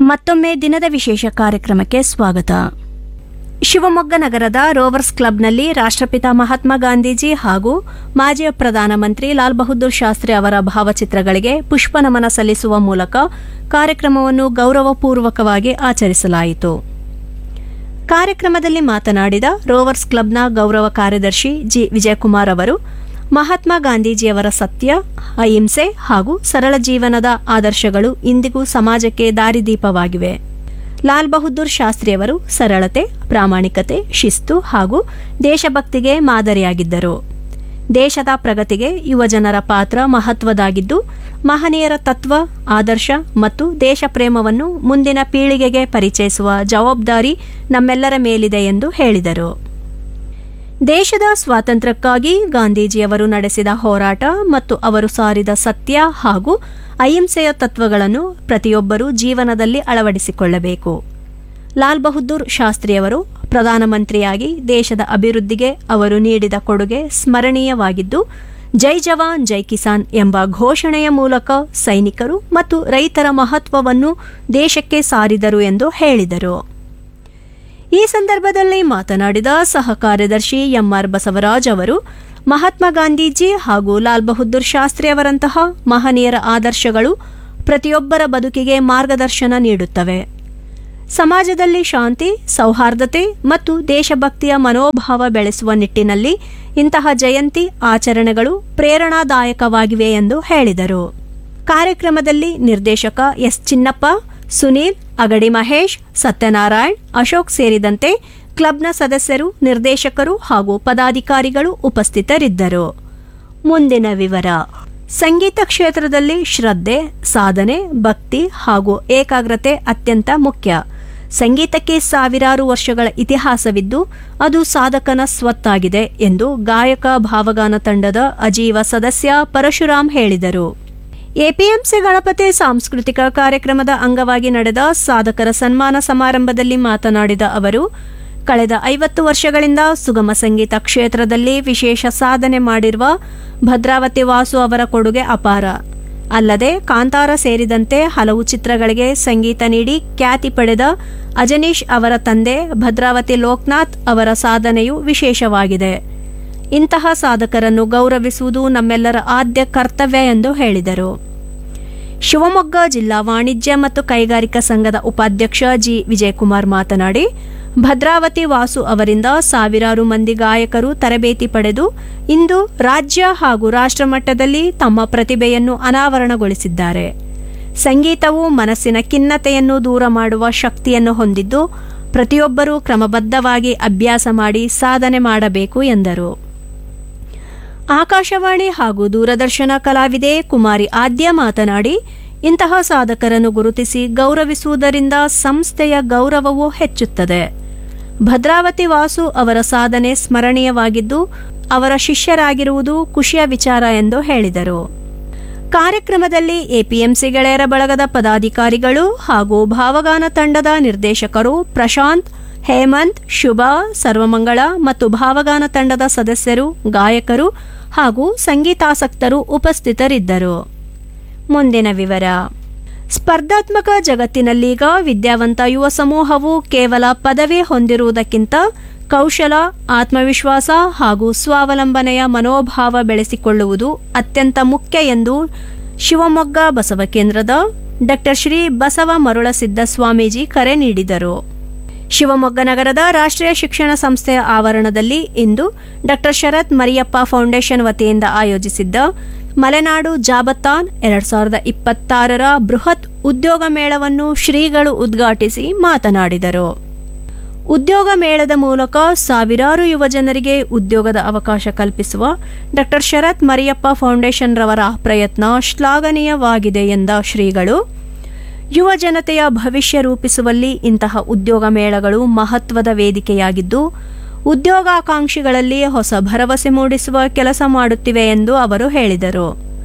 ಮತ್ತೊಮ್ಮೆ ದಿನದ ವಿಶೇಷ ಕಾರ್ಯಕ್ರಮಕ್ಕೆ ಸ್ವಾಗತ ಶಿವಮೊಗ್ಗ ನಗರದ ರೋವರ್ಸ್ ಕ್ಲಬ್ನಲ್ಲಿ ರಾಷ್ಟ್ರಪಿತ ಮಹಾತ್ಮ ಗಾಂಧೀಜಿ ಹಾಗೂ ಮಾಜಿ ಪ್ರಧಾನಮಂತ್ರಿ ಲಾಲ್ ಬಹದ್ದೂರ್ ಶಾಸ್ತ್ರಿ ಅವರ ಭಾವಚಿತ್ರಗಳಿಗೆ ಪುಷ್ಪನಮನ ಸಲ್ಲಿಸುವ ಮೂಲಕ ಕಾರ್ಯಕ್ರಮವನ್ನು ಗೌರವಪೂರ್ವಕವಾಗಿ ಆಚರಿಸಲಾಯಿತು ಕಾರ್ಯಕ್ರಮದಲ್ಲಿ ಮಾತನಾಡಿದ ರೋವರ್ಸ್ ಕ್ಲಬ್ನ ಗೌರವ ಕಾರ್ಯದರ್ಶಿ ಜಿ ವಿಜಯಕುಮಾರ್ ಅವರು ಮಹಾತ್ಮ ಗಾಂಧೀಜಿಯವರ ಸತ್ಯ ಅಹಿಂಸೆ ಹಾಗೂ ಸರಳ ಜೀವನದ ಆದರ್ಶಗಳು ಇಂದಿಗೂ ಸಮಾಜಕ್ಕೆ ದಾರಿದೀಪವಾಗಿವೆ ಲಾಲ್ ಬಹದ್ದೂರ್ ಶಾಸ್ತ್ರಿಯವರು ಸರಳತೆ ಪ್ರಾಮಾಣಿಕತೆ ಶಿಸ್ತು ಹಾಗೂ ದೇಶಭಕ್ತಿಗೆ ಮಾದರಿಯಾಗಿದ್ದರು ದೇಶದ ಪ್ರಗತಿಗೆ ಯುವಜನರ ಪಾತ್ರ ಮಹತ್ವದಾಗಿದ್ದು ಮಹನೀಯರ ತತ್ವ ಆದರ್ಶ ಮತ್ತು ದೇಶ ಪ್ರೇಮವನ್ನು ಮುಂದಿನ ಪೀಳಿಗೆಗೆ ಪರಿಚಯಿಸುವ ಜವಾಬ್ದಾರಿ ನಮ್ಮೆಲ್ಲರ ಮೇಲಿದೆ ಎಂದು ಹೇಳಿದರು ದೇಶದ ಸ್ವಾತಂತ್ರ್ಯಕ್ಕಾಗಿ ಗಾಂಧೀಜಿಯವರು ನಡೆಸಿದ ಹೋರಾಟ ಮತ್ತು ಅವರು ಸಾರಿದ ಸತ್ಯ ಹಾಗೂ ಅಹಿಂಸೆಯ ತತ್ವಗಳನ್ನು ಪ್ರತಿಯೊಬ್ಬರೂ ಜೀವನದಲ್ಲಿ ಅಳವಡಿಸಿಕೊಳ್ಳಬೇಕು ಲಾಲ್ ಬಹದ್ದೂರ್ ಶಾಸ್ತ್ರಿಯವರು ಪ್ರಧಾನಮಂತ್ರಿಯಾಗಿ ದೇಶದ ಅಭಿವೃದ್ಧಿಗೆ ಅವರು ನೀಡಿದ ಕೊಡುಗೆ ಸ್ಮರಣೀಯವಾಗಿದ್ದು ಜೈ ಜವಾನ್ ಜೈ ಕಿಸಾನ್ ಎಂಬ ಘೋಷಣೆಯ ಮೂಲಕ ಸೈನಿಕರು ಮತ್ತು ರೈತರ ಮಹತ್ವವನ್ನು ದೇಶಕ್ಕೆ ಸಾರಿದರು ಎಂದು ಹೇಳಿದರು ಈ ಸಂದರ್ಭದಲ್ಲಿ ಮಾತನಾಡಿದ ಸಹ ಕಾರ್ಯದರ್ಶಿ ಎಂಆರ್ ಬಸವರಾಜ್ ಅವರು ಮಹಾತ್ಮ ಗಾಂಧೀಜಿ ಹಾಗೂ ಲಾಲ್ ಬಹದ್ದೂರ್ ಶಾಸ್ತ್ರಿ ಅವರಂತಹ ಮಹನೀಯರ ಆದರ್ಶಗಳು ಪ್ರತಿಯೊಬ್ಬರ ಬದುಕಿಗೆ ಮಾರ್ಗದರ್ಶನ ನೀಡುತ್ತವೆ ಸಮಾಜದಲ್ಲಿ ಶಾಂತಿ ಸೌಹಾರ್ದತೆ ಮತ್ತು ದೇಶಭಕ್ತಿಯ ಮನೋಭಾವ ಬೆಳೆಸುವ ನಿಟ್ಟಿನಲ್ಲಿ ಇಂತಹ ಜಯಂತಿ ಆಚರಣೆಗಳು ಪ್ರೇರಣಾದಾಯಕವಾಗಿವೆ ಎಂದು ಹೇಳಿದರು ಕಾರ್ಯಕ್ರಮದಲ್ಲಿ ನಿರ್ದೇಶಕ ಎಸ್ ಚಿನ್ನಪ್ಪ ಸುನೀಲ್ ಅಗಡಿ ಮಹೇಶ್ ಸತ್ಯನಾರಾಯಣ್ ಅಶೋಕ್ ಸೇರಿದಂತೆ ಕ್ಲಬ್ನ ಸದಸ್ಯರು ನಿರ್ದೇಶಕರು ಹಾಗೂ ಪದಾಧಿಕಾರಿಗಳು ಉಪಸ್ಥಿತರಿದ್ದರು ಮುಂದಿನ ವಿವರ ಸಂಗೀತ ಕ್ಷೇತ್ರದಲ್ಲಿ ಶ್ರದ್ಧೆ ಸಾಧನೆ ಭಕ್ತಿ ಹಾಗೂ ಏಕಾಗ್ರತೆ ಅತ್ಯಂತ ಮುಖ್ಯ ಸಂಗೀತಕ್ಕೆ ಸಾವಿರಾರು ವರ್ಷಗಳ ಇತಿಹಾಸವಿದ್ದು ಅದು ಸಾಧಕನ ಸ್ವತ್ತಾಗಿದೆ ಎಂದು ಗಾಯಕ ಭಾವಗಾನ ತಂಡದ ಅಜೀವ ಸದಸ್ಯ ಪರಶುರಾಮ್ ಹೇಳಿದರು ಎಪಿಎಂಸಿ ಗಣಪತಿ ಸಾಂಸ್ಕೃತಿಕ ಕಾರ್ಯಕ್ರಮದ ಅಂಗವಾಗಿ ನಡೆದ ಸಾಧಕರ ಸನ್ಮಾನ ಸಮಾರಂಭದಲ್ಲಿ ಮಾತನಾಡಿದ ಅವರು ಕಳೆದ ಐವತ್ತು ವರ್ಷಗಳಿಂದ ಸುಗಮ ಸಂಗೀತ ಕ್ಷೇತ್ರದಲ್ಲಿ ವಿಶೇಷ ಸಾಧನೆ ಮಾಡಿರುವ ಭದ್ರಾವತಿ ವಾಸು ಅವರ ಕೊಡುಗೆ ಅಪಾರ ಅಲ್ಲದೆ ಕಾಂತಾರ ಸೇರಿದಂತೆ ಹಲವು ಚಿತ್ರಗಳಿಗೆ ಸಂಗೀತ ನೀಡಿ ಖ್ಯಾತಿ ಪಡೆದ ಅಜನೀಶ್ ಅವರ ತಂದೆ ಭದ್ರಾವತಿ ಲೋಕನಾಥ್ ಅವರ ಸಾಧನೆಯು ವಿಶೇಷವಾಗಿದೆ ಇಂತಹ ಸಾಧಕರನ್ನು ಗೌರವಿಸುವುದು ನಮ್ಮೆಲ್ಲರ ಆದ್ಯ ಕರ್ತವ್ಯ ಎಂದು ಹೇಳಿದರು ಶಿವಮೊಗ್ಗ ಜಿಲ್ಲಾ ವಾಣಿಜ್ಯ ಮತ್ತು ಕೈಗಾರಿಕಾ ಸಂಘದ ಉಪಾಧ್ಯಕ್ಷ ಜಿ ವಿಜಯಕುಮಾರ್ ಮಾತನಾಡಿ ಭದ್ರಾವತಿ ವಾಸು ಅವರಿಂದ ಸಾವಿರಾರು ಮಂದಿ ಗಾಯಕರು ತರಬೇತಿ ಪಡೆದು ಇಂದು ರಾಜ್ಯ ಹಾಗೂ ರಾಷ್ಟ್ರಮಟ್ಟದಲ್ಲಿ ತಮ್ಮ ಪ್ರತಿಭೆಯನ್ನು ಅನಾವರಣಗೊಳಿಸಿದ್ದಾರೆ ಸಂಗೀತವು ಮನಸ್ಸಿನ ಖಿನ್ನತೆಯನ್ನು ದೂರ ಮಾಡುವ ಶಕ್ತಿಯನ್ನು ಹೊಂದಿದ್ದು ಪ್ರತಿಯೊಬ್ಬರೂ ಕ್ರಮಬದ್ಧವಾಗಿ ಅಭ್ಯಾಸ ಮಾಡಿ ಸಾಧನೆ ಮಾಡಬೇಕು ಎಂದರು ಆಕಾಶವಾಣಿ ಹಾಗೂ ದೂರದರ್ಶನ ಕಲಾವಿದೆ ಕುಮಾರಿ ಆದ್ಯ ಮಾತನಾಡಿ ಇಂತಹ ಸಾಧಕರನ್ನು ಗುರುತಿಸಿ ಗೌರವಿಸುವುದರಿಂದ ಸಂಸ್ಥೆಯ ಗೌರವವೂ ಹೆಚ್ಚುತ್ತದೆ ಭದ್ರಾವತಿ ವಾಸು ಅವರ ಸಾಧನೆ ಸ್ಮರಣೀಯವಾಗಿದ್ದು ಅವರ ಶಿಷ್ಯರಾಗಿರುವುದು ಖುಷಿಯ ವಿಚಾರ ಎಂದು ಹೇಳಿದರು ಕಾರ್ಯಕ್ರಮದಲ್ಲಿ ಎಪಿಎಂಸಿ ಗೆಳೆಯರ ಬಳಗದ ಪದಾಧಿಕಾರಿಗಳು ಹಾಗೂ ಭಾವಗಾನ ತಂಡದ ನಿರ್ದೇಶಕರು ಪ್ರಶಾಂತ್ ಹೇಮಂತ್ ಶುಭ ಸರ್ವಮಂಗಳ ಮತ್ತು ಭಾವಗಾನ ತಂಡದ ಸದಸ್ಯರು ಗಾಯಕರು ಹಾಗೂ ಸಂಗೀತಾಸಕ್ತರು ಉಪಸ್ಥಿತರಿದ್ದರು ಮುಂದಿನ ವಿವರ ಸ್ಪರ್ಧಾತ್ಮಕ ಜಗತ್ತಿನಲ್ಲೀಗ ವಿದ್ಯಾವಂತ ಯುವ ಸಮೂಹವು ಕೇವಲ ಪದವಿ ಹೊಂದಿರುವುದಕ್ಕಿಂತ ಕೌಶಲ ಆತ್ಮವಿಶ್ವಾಸ ಹಾಗೂ ಸ್ವಾವಲಂಬನೆಯ ಮನೋಭಾವ ಬೆಳೆಸಿಕೊಳ್ಳುವುದು ಅತ್ಯಂತ ಮುಖ್ಯ ಎಂದು ಶಿವಮೊಗ್ಗ ಬಸವ ಕೇಂದ್ರದ ಡಾಕ್ಟರ್ ಶ್ರೀ ಬಸವ ಮರುಳಸಿದ್ದ ಸ್ವಾಮೀಜಿ ಕರೆ ನೀಡಿದರು ಶಿವಮೊಗ್ಗ ನಗರದ ರಾಷ್ಟ್ರೀಯ ಶಿಕ್ಷಣ ಸಂಸ್ಥೆಯ ಆವರಣದಲ್ಲಿ ಇಂದು ಡಾಕ್ಟರ್ ಶರತ್ ಮರಿಯಪ್ಪ ಫೌಂಡೇಶನ್ ವತಿಯಿಂದ ಆಯೋಜಿಸಿದ್ದ ಮಲೆನಾಡು ಜಾಬತಾನ್ ಎರಡ್ ಸಾವಿರದ ಇಪ್ಪತ್ತಾರರ ಬೃಹತ್ ಉದ್ಯೋಗ ಮೇಳವನ್ನು ಶ್ರೀಗಳು ಉದ್ಘಾಟಿಸಿ ಮಾತನಾಡಿದರು ಉದ್ಯೋಗ ಮೇಳದ ಮೂಲಕ ಸಾವಿರಾರು ಯುವಜನರಿಗೆ ಉದ್ಯೋಗದ ಅವಕಾಶ ಕಲ್ಪಿಸುವ ಡಾಕ್ಟರ್ ಶರತ್ ಮರಿಯಪ್ಪ ಫೌಂಡೇಶನ್ ರವರ ಪ್ರಯತ್ನ ಶ್ಲಾಘನೀಯವಾಗಿದೆ ಎಂದ ಶ್ರೀಗಳು ಯುವ ಜನತೆಯ ಭವಿಷ್ಯ ರೂಪಿಸುವಲ್ಲಿ ಇಂತಹ ಉದ್ಯೋಗ ಮೇಳಗಳು ಮಹತ್ವದ ವೇದಿಕೆಯಾಗಿದ್ದು ಉದ್ಯೋಗಾಕಾಂಕ್ಷಿಗಳಲ್ಲಿ ಹೊಸ ಭರವಸೆ ಮೂಡಿಸುವ ಕೆಲಸ ಮಾಡುತ್ತಿವೆ ಎಂದು ಅವರು ಹೇಳಿದರು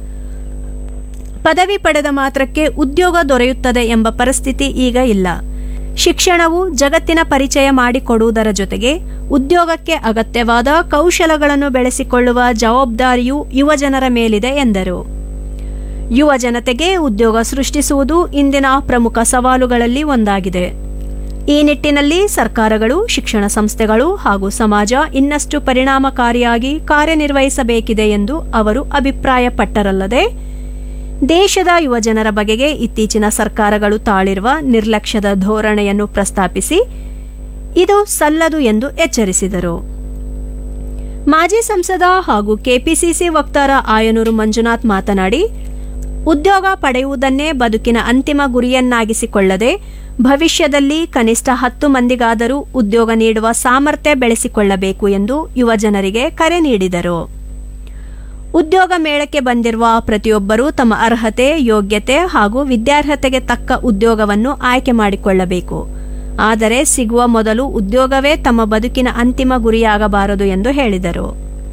ಪದವಿ ಪಡೆದ ಮಾತ್ರಕ್ಕೆ ಉದ್ಯೋಗ ದೊರೆಯುತ್ತದೆ ಎಂಬ ಪರಿಸ್ಥಿತಿ ಈಗ ಇಲ್ಲ ಶಿಕ್ಷಣವು ಜಗತ್ತಿನ ಪರಿಚಯ ಮಾಡಿಕೊಡುವುದರ ಜೊತೆಗೆ ಉದ್ಯೋಗಕ್ಕೆ ಅಗತ್ಯವಾದ ಕೌಶಲಗಳನ್ನು ಬೆಳೆಸಿಕೊಳ್ಳುವ ಜವಾಬ್ದಾರಿಯು ಯುವಜನರ ಮೇಲಿದೆ ಎಂದರು ಯುವ ಜನತೆಗೆ ಉದ್ಯೋಗ ಸೃಷ್ಟಿಸುವುದು ಇಂದಿನ ಪ್ರಮುಖ ಸವಾಲುಗಳಲ್ಲಿ ಒಂದಾಗಿದೆ ಈ ನಿಟ್ಟಿನಲ್ಲಿ ಸರ್ಕಾರಗಳು ಶಿಕ್ಷಣ ಸಂಸ್ಥೆಗಳು ಹಾಗೂ ಸಮಾಜ ಇನ್ನಷ್ಟು ಪರಿಣಾಮಕಾರಿಯಾಗಿ ಕಾರ್ಯನಿರ್ವಹಿಸಬೇಕಿದೆ ಎಂದು ಅವರು ಅಭಿಪ್ರಾಯಪಟ್ಟರಲ್ಲದೆ ದೇಶದ ಯುವಜನರ ಬಗೆಗೆ ಇತ್ತೀಚಿನ ಸರ್ಕಾರಗಳು ತಾಳಿರುವ ನಿರ್ಲಕ್ಷ್ಯದ ಧೋರಣೆಯನ್ನು ಪ್ರಸ್ತಾಪಿಸಿ ಇದು ಸಲ್ಲದು ಎಂದು ಎಚ್ಚರಿಸಿದರು ಮಾಜಿ ಸಂಸದ ಹಾಗೂ ಕೆಪಿಸಿಸಿ ವಕ್ತಾರ ಆಯನೂರು ಮಂಜುನಾಥ್ ಮಾತನಾಡಿ ಉದ್ಯೋಗ ಪಡೆಯುವುದನ್ನೇ ಬದುಕಿನ ಅಂತಿಮ ಗುರಿಯನ್ನಾಗಿಸಿಕೊಳ್ಳದೆ ಭವಿಷ್ಯದಲ್ಲಿ ಕನಿಷ್ಠ ಹತ್ತು ಮಂದಿಗಾದರೂ ಉದ್ಯೋಗ ನೀಡುವ ಸಾಮರ್ಥ್ಯ ಬೆಳೆಸಿಕೊಳ್ಳಬೇಕು ಎಂದು ಯುವಜನರಿಗೆ ಕರೆ ನೀಡಿದರು ಉದ್ಯೋಗ ಮೇಳಕ್ಕೆ ಬಂದಿರುವ ಪ್ರತಿಯೊಬ್ಬರೂ ತಮ್ಮ ಅರ್ಹತೆ ಯೋಗ್ಯತೆ ಹಾಗೂ ವಿದ್ಯಾರ್ಹತೆಗೆ ತಕ್ಕ ಉದ್ಯೋಗವನ್ನು ಆಯ್ಕೆ ಮಾಡಿಕೊಳ್ಳಬೇಕು ಆದರೆ ಸಿಗುವ ಮೊದಲು ಉದ್ಯೋಗವೇ ತಮ್ಮ ಬದುಕಿನ ಅಂತಿಮ ಗುರಿಯಾಗಬಾರದು ಎಂದು ಹೇಳಿದರು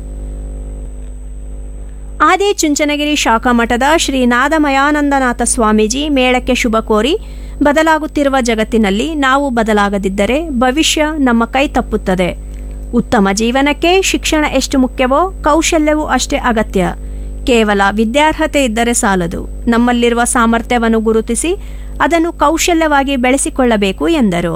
ಆದಿ ಚುಂಚನಗಿರಿ ಶಾಖಾ ಮಠದ ಶ್ರೀ ನಾದಮಯಾನಂದನಾಥ ಸ್ವಾಮೀಜಿ ಮೇಳಕ್ಕೆ ಶುಭ ಕೋರಿ ಬದಲಾಗುತ್ತಿರುವ ಜಗತ್ತಿನಲ್ಲಿ ನಾವು ಬದಲಾಗದಿದ್ದರೆ ಭವಿಷ್ಯ ನಮ್ಮ ಕೈ ತಪ್ಪುತ್ತದೆ ಉತ್ತಮ ಜೀವನಕ್ಕೆ ಶಿಕ್ಷಣ ಎಷ್ಟು ಮುಖ್ಯವೋ ಕೌಶಲ್ಯವೂ ಅಷ್ಟೇ ಅಗತ್ಯ ಕೇವಲ ವಿದ್ಯಾರ್ಹತೆ ಇದ್ದರೆ ಸಾಲದು ನಮ್ಮಲ್ಲಿರುವ ಸಾಮರ್ಥ್ಯವನ್ನು ಗುರುತಿಸಿ ಅದನ್ನು ಕೌಶಲ್ಯವಾಗಿ ಬೆಳೆಸಿಕೊಳ್ಳಬೇಕು ಎಂದರು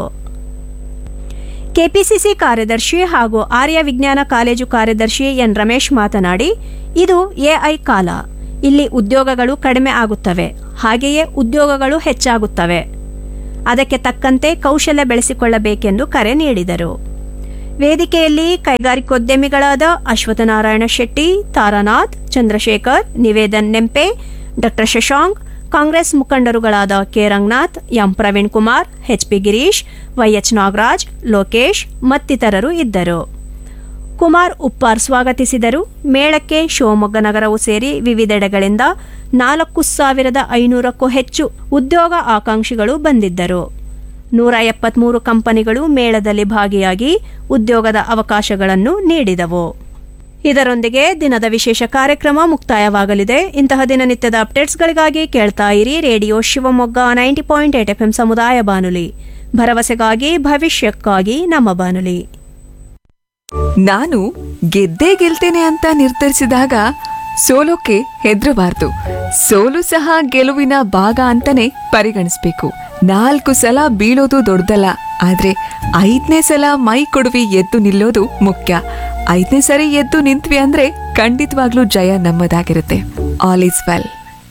ಕೆಪಿಸಿಸಿ ಕಾರ್ಯದರ್ಶಿ ಹಾಗೂ ಆರ್ಯ ವಿಜ್ಞಾನ ಕಾಲೇಜು ಕಾರ್ಯದರ್ಶಿ ಎನ್ ರಮೇಶ್ ಮಾತನಾಡಿ ಇದು ಎಐ ಕಾಲ ಇಲ್ಲಿ ಉದ್ಯೋಗಗಳು ಕಡಿಮೆ ಆಗುತ್ತವೆ ಹಾಗೆಯೇ ಉದ್ಯೋಗಗಳು ಹೆಚ್ಚಾಗುತ್ತವೆ ಅದಕ್ಕೆ ತಕ್ಕಂತೆ ಕೌಶಲ್ಯ ಬೆಳೆಸಿಕೊಳ್ಳಬೇಕೆಂದು ಕರೆ ನೀಡಿದರು ವೇದಿಕೆಯಲ್ಲಿ ಕೈಗಾರಿಕೋದ್ಯಮಿಗಳಾದ ಅಶ್ವತ್ಥನಾರಾಯಣ ಶೆಟ್ಟಿ ತಾರಾನಾಥ್ ಚಂದ್ರಶೇಖರ್ ನಿವೇದನ್ ನೆಂಪೆ ಡಾಕ್ಟರ್ ಶಶಾಂಕ್ ಕಾಂಗ್ರೆಸ್ ಮುಖಂಡರುಗಳಾದ K Ranganath M Praveen Kumar HP Girish YH Nagaraj Lokesh ಮತ್ತಿತರರು ಇದ್ದರು ಕುಮಾರ್ ಉಪ್ಪಾರ್ ಸ್ವಾಗತಿಸಿದರು ಮೇಳಕ್ಕೆ ಶಿವಮೊಗ್ಗ ನಗರವು ಸೇರಿ ವಿವಿಧೆಡೆಗಳಿಂದ ನಾಲ್ಕು ಸಾವಿರದ ಐನೂರಕ್ಕೂ ಹೆಚ್ಚು ಉದ್ಯೋಗ ಆಕಾಂಕ್ಷಿಗಳು ಬಂದಿದ್ದರು ನೂರ ಎಪ್ಪತ್ಮೂರು ಕಂಪನಿಗಳು ಮೇಳದಲ್ಲಿ ಭಾಗಿಯಾಗಿ ಉದ್ಯೋಗದ ಅವಕಾಶಗಳನ್ನು ನೀಡಿದವು ಇದರೊಂದಿಗೆ ದಿನದ ವಿಶೇಷ ಕಾರ್ಯಕ್ರಮ ಮುಕ್ತಾಯವಾಗಲಿದೆ ಇಂತಹ ದಿನನಿತ್ಯದ ಅಪ್ಡೇಟ್ಸ್ಗಳಿಗಾಗಿ ಕೇಳ್ತಾ ಇರಿ radio Shivamogga ninety point eight F ಸಮುದಾಯ ಬಾನುಲಿ ಭರವಸೆಗಾಗಿ ಭವಿಷ್ಯಕ್ಕಾಗಿ ನಮ್ಮ ಬಾನುಲಿ ನಾನು ಗೆದ್ದೇ ಗೆಲ್ತೇನೆ ಅಂತ ನಿರ್ಧರಿಸಿದಾಗ ಸೋಲೋಕೆ ಹೆದರಬಾರ್ದು ಸೋಲು ಸಹ ಗೆಲುವಿನ ಭಾಗ ಅಂತಾನೆ ಪರಿಗಣಿಸ್ಬೇಕು ನಾಲ್ಕು ಸಲ ಬೀಳೋದು ದೊಡ್ಡದಲ್ಲ ಆದ್ರೆ ಐದನೇ ಸಲ ಮೈ ಕೊಡುವಿ ಎದ್ದು ನಿಲ್ಲೋದು ಮುಖ್ಯ ಐದನೇ ಸರಿ ಎದ್ದು ನಿಂತ್ವಿ ಅಂದ್ರೆ ಖಂಡಿತವಾಗ್ಲೂ ಜಯ ನಮ್ಮದಾಗಿರುತ್ತೆ ಆಲ್ ಈಸ್ ವೆಲ್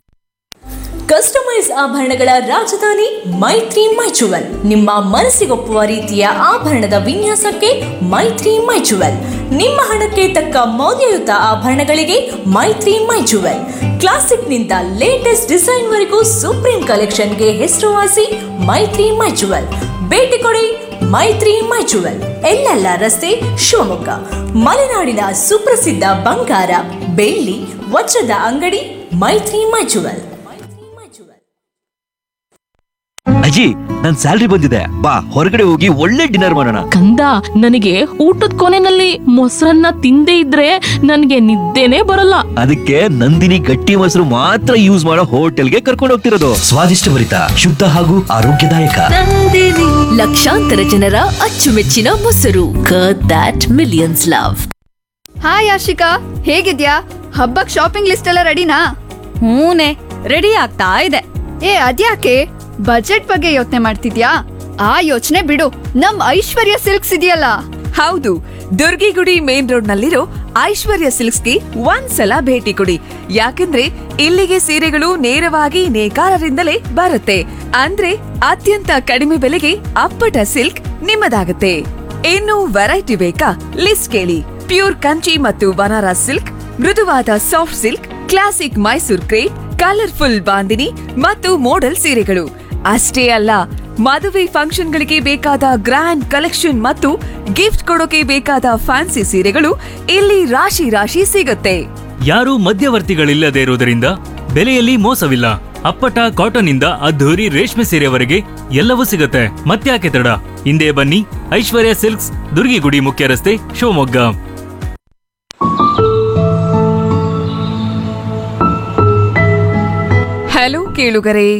ಕಸ್ಟಮೈಸ್ ಆಭರಣಗಳ ರಾಜಧಾನಿ ಮೈತ್ರಿ ಮೈಚುವಲ್ ನಿಮ್ಮ ಮನಸ್ಸಿಗೊಪ್ಪುವ ರೀತಿಯ ಆಭರಣದ ವಿನ್ಯಾಸಕ್ಕೆ ಮೈತ್ರಿ ಮೈಚುವಲ್ ನಿಮ್ಮ ಹಣಕ್ಕೆ ತಕ್ಕ ಮೌಲ್ಯಯುತ ಆಭರಣಗಳಿಗೆ ಮೈತ್ರಿ ಮೈಚುವಲ್ ಕ್ಲಾಸಿಕ್ನಿಂದ ಲೇಟೆಸ್ಟ್ ಡಿಸೈನ್ವರೆಗೂ ಸುಪ್ರೀಂ ಕಲೆಕ್ಷನ್ಗೆ ಹೆಸರುವಾಸಿ ಮೈತ್ರಿ ಮೈಚುವಲ್ ಭೇಟಿ ಕೊಡಿ ಮೈತ್ರಿ ಮೈಚುವಲ್ ಎಲ್ಲೆಲ್ಲ ರಸ್ತೆ ಶಿವಮೊಗ್ಗ ಮಲೆನಾಡಿನ ಸುಪ್ರಸಿದ್ಧ ಬಂಗಾರ ಬೆಳ್ಳಿ ವಜ್ರದ ಅಂಗಡಿ ಮೈತ್ರಿ ಮೈಚುವಲ್ ಅಜ್ಜಿ ನನ್ ಸ್ಯಾಲ್ರಿ ಬಂದಿದೆ ಬಾ ಹೊರಗಡೆ ಹೋಗಿ ಒಳ್ಳೆ ಡಿನ್ನರ್ ಮಾಡೋಣ ಕಂದ ನನಗೆ ಊಟದ ಕೊನೆನಲ್ಲಿ ಮೊಸರನ್ನ ತಿಂದೇ ಇದ್ರೆ ನನಗೆ ನಿದ್ದೆನೇ ಬರಲ್ಲ ಅದಕ್ಕೆ ನಂದಿನಿ ಗಟ್ಟಿ ಮೊಸರು ಮಾತ್ರ ಯೂಸ್ ಮಾಡೋ ಹೋಟೆಲ್ಗೆ ಕರ್ಕೊಂಡು ಹೋಗ್ತಿರೋದು ಸ್ವಾದಿಷ್ಟಭರಿತ ಶುದ್ಧ ಹಾಗೂ ಆರೋಗ್ಯದಾಯಕ ಲಕ್ಷಾಂತರ ಜನರ ಅಚ್ಚುಮೆಚ್ಚಿನ ಮೊಸರು that millions love hi Ashika ಹೇಗಿದ್ಯಾ ಹಬ್ಬಕ್ ಶಾಪಿಂಗ್ ಲಿಸ್ಟ್ ಎಲ್ಲ ರೆಡಿನಾ ಹೂನೆ ರೆಡಿ ಆಗ್ತಾ ಇದೆ ಏ ಅದ್ಯಾಕೆ ಬಜೆಟ್ ಬಗ್ಗೆ ಯೋಚನೆ ಮಾಡ್ತಿದ್ಯಾ ಆ ಯೋಚನೆ ಬಿಡು ನಮ್ ಐಶ್ವರ್ಯ ಸಿಲ್ಕ್ಸ್ ಇದೆಯಲ್ಲ ಹೌದು ದುರ್ಗಿಗುಡಿ ಮೇನ್ ರೋಡ್ ನಲ್ಲಿರೋ ಐಶ್ವರ್ಯ ಸಿಲ್ಕ್ಸ್ಗೆ ಒಂದ್ಸಲ ಭೇಟಿ ಕೊಡಿ ಯಾಕಂದ್ರೆ ಇಲ್ಲಿಗೆ ಸೀರೆಗಳು ನೇರವಾಗಿ ನೇಕಾರರಿಂದಲೇ ಬರುತ್ತೆ ಅಂದ್ರೆ ಅತ್ಯಂತ ಕಡಿಮೆ ಬೆಲೆಗೆ ಅಪ್ಪಟ ಸಿಲ್ಕ್ ನಿಮ್ಮದಾಗುತ್ತೆ ಇನ್ನು ವೆರೈಟಿ ಬೇಕಾ ಲಿಸ್ಟ್ ಕೇಳಿ ಪ್ಯೂರ್ ಕಂಚಿ ಮತ್ತು ಬನಾರಸ್ ಸಿಲ್ಕ್ ಮೃದುವಾದ soft silk classic Mysore crepe colourful bandhini ಮತ್ತು ಮೋಡಲ್ ಸೀರೆಗಳು ಅಷ್ಟೇ ಅಲ್ಲ ಮದುವೆ ಫಂಕ್ಷನ್ಗಳಿಗೆ ಬೇಕಾದ ಗ್ರ್ಯಾಂಡ್ ಕಲೆಕ್ಷನ್ ಮತ್ತು ಗಿಫ್ಟ್ ಕೊಡೋಕೆ ಬೇಕಾದ ಫ್ಯಾನ್ಸಿ ಸೀರೆಗಳು ಇಲ್ಲಿ ರಾಶಿ ರಾಶಿ ಸಿಗುತ್ತೆ ಯಾರೂ ಮಧ್ಯವರ್ತಿಗಳಿಲ್ಲದೆ ಇರುವುದರಿಂದ ಬೆಲೆಯಲ್ಲಿ ಮೋಸವಿಲ್ಲ ಅಪ್ಪಟ ಕಾಟನ್ ಇಂದ ಅದ್ಧೂರಿ ರೇಷ್ಮೆ ಸೀರೆವರೆಗೆ ಎಲ್ಲವೂ ಸಿಗುತ್ತೆ ಮತ್ತ್ಯಾಕೆ ತಡ ಹಿಂದೆ ಬನ್ನಿ ಐಶ್ವರ್ಯ ಸಿಲ್ಕ್ಸ್ ದುರ್ಗಿಗುಡಿ ಮುಖ್ಯ ರಸ್ತೆ ಶಿವಮೊಗ್ಗ ಹಲೋ ಕೇಳುಗರೆ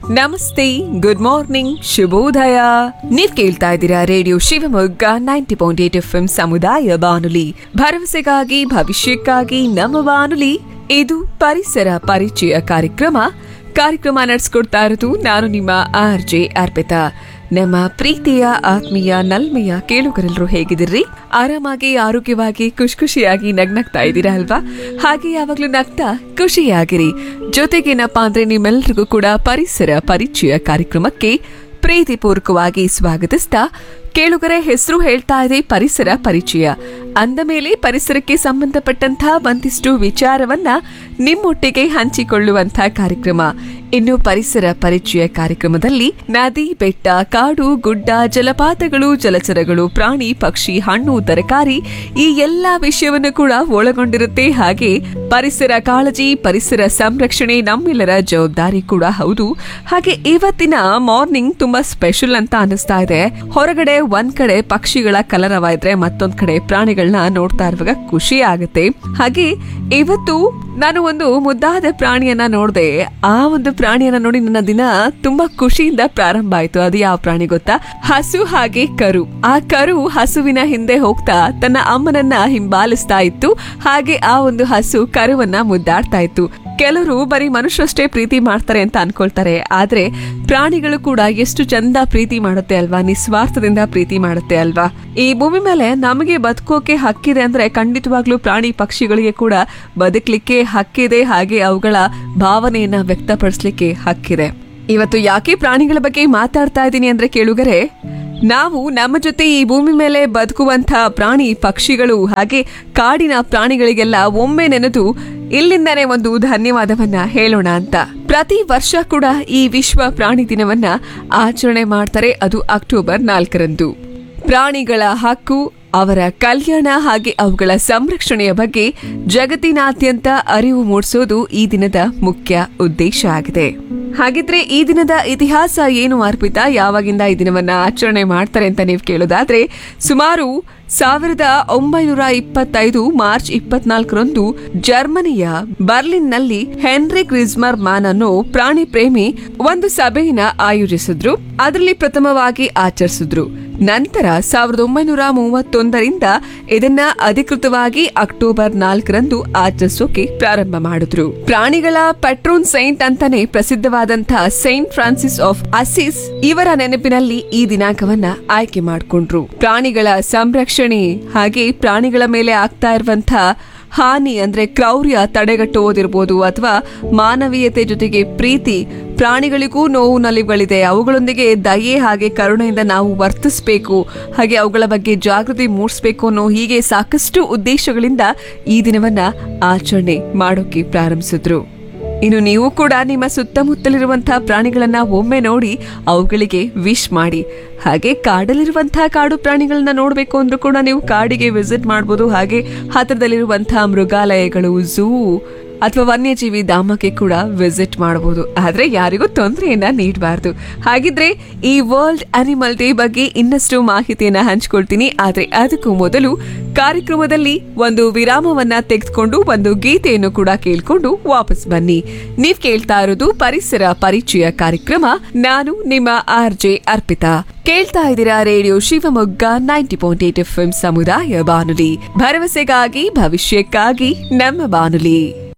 ನಮಸ್ತೆ ಗುಡ್ ಮಾರ್ನಿಂಗ್ ಶುಭೋದಯ ನೀವ್ ಕೇಳ್ತಾ ಇದ್ದೀರಾ radio Shivamogga ninety point eight F M ಸಮುದಾಯ ಬಾನುಲಿ ಭರವಸೆಗಾಗಿ ಭವಿಷ್ಯಕ್ಕಾಗಿ ನಮ್ಮ ಬಾನುಲಿ ಇದು ಪರಿಸರ ಪರಿಚಯ ಕಾರ್ಯಕ್ರಮ ಕಾರ್ಯಕ್ರಮ ನಡೆಸ್ಕೊಡ್ತಾ ಇರೋದು ನಾನು ನಿಮ್ಮ ಆರ್ ಜೆ ಅರ್ಪಿತಾ ನಮ್ಮ ಪ್ರೀತಿಯ ಆತ್ಮೀಯ ನಲ್ಮೆಯ ಕೇಳುಗರೆಲ್ಲರೂ ಹೇಗಿದ್ದೀರಿ ಆರಾಮಾಗಿ ಆರೋಗ್ಯವಾಗಿ ಖುಷಿ ಖುಷಿಯಾಗಿ ನಗ್ನಗ್ತಾ ಇದ್ದೀರಾ ಅಲ್ವಾ ಹಾಗೆ ಯಾವಾಗ್ಲೂ ನಗ್ತಾ ಖುಷಿಯಾಗಿರಿ ಜೊತೆಗೇನಪ್ಪಾ ಅಂದ್ರೆ ನಿಮ್ಮೆಲ್ರಿಗೂ ಕೂಡ ಪರಿಸರ ಪರಿಚಯ ಕಾರ್ಯಕ್ರಮಕ್ಕೆ ಪ್ರೀತಿಪೂರ್ವಕವಾಗಿ ಸ್ವಾಗತಿಸ್ತಾ ಕೇಳುಗರ ಹೆಸರು ಹೇಳ್ತಾ ಇದೆ ಪರಿಸರ ಪರಿಚಯ ಅಂದ ಮೇಲೆ ಪರಿಸರಕ್ಕೆ ಸಂಬಂಧಪಟ್ಟಂತಹ ಒಂದಿಷ್ಟು ವಿಚಾರವನ್ನ ನಿಮ್ಮೊಟ್ಟಿಗೆ ಹಂಚಿಕೊಳ್ಳುವಂತಹ ಕಾರ್ಯಕ್ರಮ ಇನ್ನು ಪರಿಸರ ಪರಿಚಯ ಕಾರ್ಯಕ್ರಮದಲ್ಲಿ ನದಿ ಬೆಟ್ಟ ಕಾಡು ಗುಡ್ಡ ಜಲಪಾತಗಳು ಜಲಚರಗಳು ಪ್ರಾಣಿ ಪಕ್ಷಿ ಹಣ್ಣು ತರಕಾರಿ ಈ ಎಲ್ಲಾ ವಿಷಯವನ್ನು ಕೂಡ ಒಳಗೊಂಡಿರುತ್ತೆ ಹಾಗೆ ಪರಿಸರ ಕಾಳಜಿ ಪರಿಸರ ಸಂರಕ್ಷಣೆ ನಮ್ಮೆಲ್ಲರ ಜವಾಬ್ದಾರಿ ಕೂಡ ಹೌದು ಹಾಗೆ ಇವತ್ತಿನ ಮಾರ್ನಿಂಗ್ ತುಂಬಾ ಸ್ಪೆಷಲ್ ಅಂತ ಅನಿಸ್ತಾ ಇದೆ ಹೊರಗಡೆ ಒಂದ್ ಕಡೆ ಪಕ್ಷಿಗಳ ಕಲರವ ಇದ್ರೆ ಮತ್ತೊಂದ್ ಕಡೆ ಪ್ರಾಣಿಗಳನ್ನ ನೋಡ್ತಾ ಇರುವಾಗ ಖುಷಿ ಆಗುತ್ತೆ ಹಾಗೆ ಇವತ್ತು ನಾನು ಒಂದು ಮುದ್ದಾದ ಪ್ರಾಣಿಯನ್ನ ನೋಡಿದೆ ಆ ಒಂದು ಪ್ರಾಣಿಯನ್ನ ನೋಡಿ ನನ್ನ ದಿನ ತುಂಬಾ ಖುಷಿಯಿಂದ ಪ್ರಾರಂಭ ಆಯ್ತು ಅದು ಯಾವ ಪ್ರಾಣಿ ಗೊತ್ತಾ ಹಸು ಹಾಗೆ ಕರು ಆ ಕರು ಹಸುವಿನ ಹಿಂದೆ ಹೋಗ್ತಾ ತನ್ನ ಅಮ್ಮನನ್ನ ಹಿಂಬಾಲಿಸ್ತಾ ಇತ್ತು ಹಾಗೆ ಆ ಒಂದು ಹಸು ಕರುವನ್ನ ಮುದ್ದಾಡ್ತಾ ಇತ್ತು ಕೆಲವರು ಬರೀ ಮನುಷ್ಯರಷ್ಟೇ ಪ್ರೀತಿ ಮಾಡ್ತಾರೆ ಅಂತ ಅನ್ಕೊಳ್ತಾರೆ ಆದ್ರೆ ಪ್ರಾಣಿಗಳು ಕೂಡ ಎಷ್ಟು ಚಂದ ಪ್ರೀತಿ ಮಾಡುತ್ತೆ ಅಲ್ವಾ ನಿಸ್ವಾರ್ಥದಿಂದ ಪ್ರೀತಿ ಮಾಡುತ್ತೆ ಅಲ್ವಾ ಈ ಭೂಮಿ ಮೇಲೆ ನಮಗೆ ಬದುಕೋಕೆ ಹಕ್ಕಿದೆ ಅಂದ್ರೆ ಖಂಡಿತವಾಗ್ಲೂ ಪ್ರಾಣಿ ಪಕ್ಷಿಗಳಿಗೆ ಕೂಡ ಬದುಕಲಿಕ್ಕೆ ಹಕ್ಕಿದೆ ಹಾಗೆ ಅವುಗಳ ಭಾವನೆಯನ್ನ ವ್ಯಕ್ತಪಡಿಸ್ಲಿಕ್ಕೆ ಹಕ್ಕಿದೆ ಇವತ್ತು ಯಾಕೆ ಪ್ರಾಣಿಗಳ ಬಗ್ಗೆ ಮಾತಾಡ್ತಾ ಇದ್ದೀನಿ ಅಂದ್ರೆ ಕೇಳುಗರೆ ನಾವು ನಮ್ಮ ಜೊತೆ ಈ ಭೂಮಿ ಮೇಲೆ ಬದುಕುವಂತ ಪ್ರಾಣಿ ಪಕ್ಷಿಗಳು ಹಾಗೆ ಕಾಡಿನ ಪ್ರಾಣಿಗಳಿಗೆಲ್ಲ ಒಮ್ಮೆ ನೆನೆದು ಇಲ್ಲಿಂದನೇ ಒಂದು ಧನ್ಯವಾದವನ್ನ ಹೇಳೋಣ ಅಂತ ಪ್ರತಿ ವರ್ಷ ಕೂಡ ಈ ವಿಶ್ವ ಪ್ರಾಣಿ ದಿನವನ್ನ ಆಚರಣೆ ಮಾಡ್ತಾರೆ ಅದು ಅಕ್ಟೋಬರ್ ನಾಲ್ಕರಂದು ಪ್ರಾಣಿಗಳ ಹಕ್ಕು ಅವರ ಕಲ್ಯಾಣ ಹಾಗೆ ಅವುಗಳ ಸಂರಕ್ಷಣೆಯ ಬಗ್ಗೆ ಜಗತ್ತಿನಾದ್ಯಂತ ಅರಿವು ಮೂಡಿಸೋದು ಈ ದಿನದ ಮುಖ್ಯ ಉದ್ದೇಶ ಆಗಿದೆ ಹಾಗಿದ್ರೆ ಈ ದಿನದ ಇತಿಹಾಸ ಏನು ಅರ್ಪಿತ ಯಾವಾಗಿಂದ ಈ ದಿನವನ್ನ ಆಚರಣೆ ಮಾಡ್ತಾರೆ ಅಂತ ನೀವು ಕೇಳೋದಾದ್ರೆ ಸುಮಾರು ಸಾವಿರದ ಒಂಬೈನೂರ ಇಪ್ಪತ್ತೈದು ಮಾರ್ಚ್ ಇಪ್ಪತ್ನಾಲ್ಕರಂದು ಜರ್ಮನಿಯ ಬರ್ಲಿನ್ನಲ್ಲಿ ಹೆನ್ರಿಕ್ ರಿಸ್ಮರ್ ಮ್ಯಾನ್ ಅನ್ನೋ ಪ್ರಾಣಿ ಪ್ರೇಮಿ ಒಂದು ಸಭೆಯನ್ನ ಆಯೋಜಿಸಿದ್ರು ಅದರಲ್ಲಿ ಪ್ರಥಮವಾಗಿ ಆಚರಿಸಿದ್ರು ನಂತರ ಸಾವಿರದ ಒಂಬೈನೂರ ಮೂವತ್ತೊಂದರಿಂದ ಇದನ್ನ ಅಧಿಕೃತವಾಗಿ ಅಕ್ಟೋಬರ್ ನಾಲ್ಕರಂದು ಆಚರಿಸೋಕೆ ಪ್ರಾರಂಭ ಮಾಡಿದ್ರು ಪ್ರಾಣಿಗಳ ಪೆಟ್ರೋನ್ ಸೈಂಟ್ ಅಂತಾನೆ ಪ್ರಸಿದ್ಧವಾದಂತಹ ಸೈಂಟ್ ಫ್ರಾನ್ಸಿಸ್ ಆಫ್ ಅಸಿಸ್ ಇವರ ನೆನಪಿನಲ್ಲಿ ಈ ದಿನಾಂಕವನ್ನ ಆಯ್ಕೆ ಮಾಡಿಕೊಂಡ್ರು ಪ್ರಾಣಿಗಳ ಸಂರಕ್ಷಣೆ ಹಾಗೆ ಪ್ರಾಣಿಗಳ ಮೇಲೆ ಆಗ್ತಾ ಇರುವಂತಹ ಹಾನಿ ಅಂದ್ರೆ ಕ್ರೌರ್ಯ ತಡೆಗಟ್ಟುವುದಿರ್ಬೋದು ಅಥವಾ ಮಾನವೀಯತೆ ಜೊತೆಗೆ ಪ್ರೀತಿ ಪ್ರಾಣಿಗಳಿಗೂ ನೋವು ನಲಿವುಗಳಿದೆ ಅವುಗಳೊಂದಿಗೆ ದಯೆ ಹಾಗೆ ಕರುಣೆಯಿಂದ ನಾವು ವರ್ತಿಸಬೇಕು ಹಾಗೆ ಅವುಗಳ ಬಗ್ಗೆ ಜಾಗೃತಿ ಮೂಡಿಸಬೇಕು ಅನ್ನೋ ಹೀಗೆ ಸಾಕಷ್ಟು ಉದ್ದೇಶಗಳಿಂದ ಈ ದಿನವನ್ನ ಆಚರಣೆ ಮಾಡೋಕೆ ಪ್ರಾರಂಭಿಸಿದ್ರು ಇನ್ನು ನೀವು ಕೂಡ ನಿಮ್ಮ ಸುತ್ತಮುತ್ತಲಿರುವಂತಹ ಪ್ರಾಣಿಗಳನ್ನ ಒಮ್ಮೆ ನೋಡಿ ಅವುಗಳಿಗೆ ವಿಶ್ ಮಾಡಿ ಹಾಗೆ ಕಾಡಲ್ಲಿರುವಂತಹ ಕಾಡು ಪ್ರಾಣಿಗಳನ್ನ ನೋಡಬೇಕು ಅಂದ್ರೂ ಕೂಡ ನೀವು ಕಾಡಿಗೆ ವಿಸಿಟ್ ಮಾಡ್ಬೋದು ಹಾಗೆ ಹತ್ರದಲ್ಲಿರುವಂತಹ ಮೃಗಾಲಯಗಳು ಝೂ ಅಥವಾ ವನ್ಯಜೀವಿ ಧಾಮಕ್ಕೆ ಕೂಡ ವಿಸಿಟ್ ಮಾಡಬಹುದು ಆದ್ರೆ ಯಾರಿಗೂ ತೊಂದರೆಯನ್ನ ನೀಡಬಾರ್ದು ಹಾಗಿದ್ರೆ ಈ ವರ್ಲ್ಡ್ ಅನಿಮಲ್ ಡೇ ಬಗ್ಗೆ ಇನ್ನಷ್ಟು ಮಾಹಿತಿಯನ್ನ ಹಂಚ್ಕೊಳ್ತೀನಿ ಆದ್ರೆ ಅದಕ್ಕೂ ಮೊದಲು ಕಾರ್ಯಕ್ರಮದಲ್ಲಿ ಒಂದು ವಿರಾಮವನ್ನ ತೆಗೆದುಕೊಂಡು ಒಂದು ಗೀತೆಯನ್ನು ಕೂಡ ಕೇಳ್ಕೊಂಡು ವಾಪಸ್ ಬನ್ನಿ ನೀವ್ ಕೇಳ್ತಾ ಇರೋದು ಪರಿಸರ ಪರಿಚಯ ಕಾರ್ಯಕ್ರಮ ನಾನು ನಿಮ್ಮ ಆರ್ ಜೆ ಅರ್ಪಿತಾ ಕೇಳ್ತಾ ಇದ್ದೀರಾ radio Shivamogga ninety point eight F ಸಮುದಾಯ ಬಾನುಲಿ ಭರವಸೆಗಾಗಿ ಭವಿಷ್ಯಕ್ಕಾಗಿ ನಮ್ಮ ಬಾನುಲಿ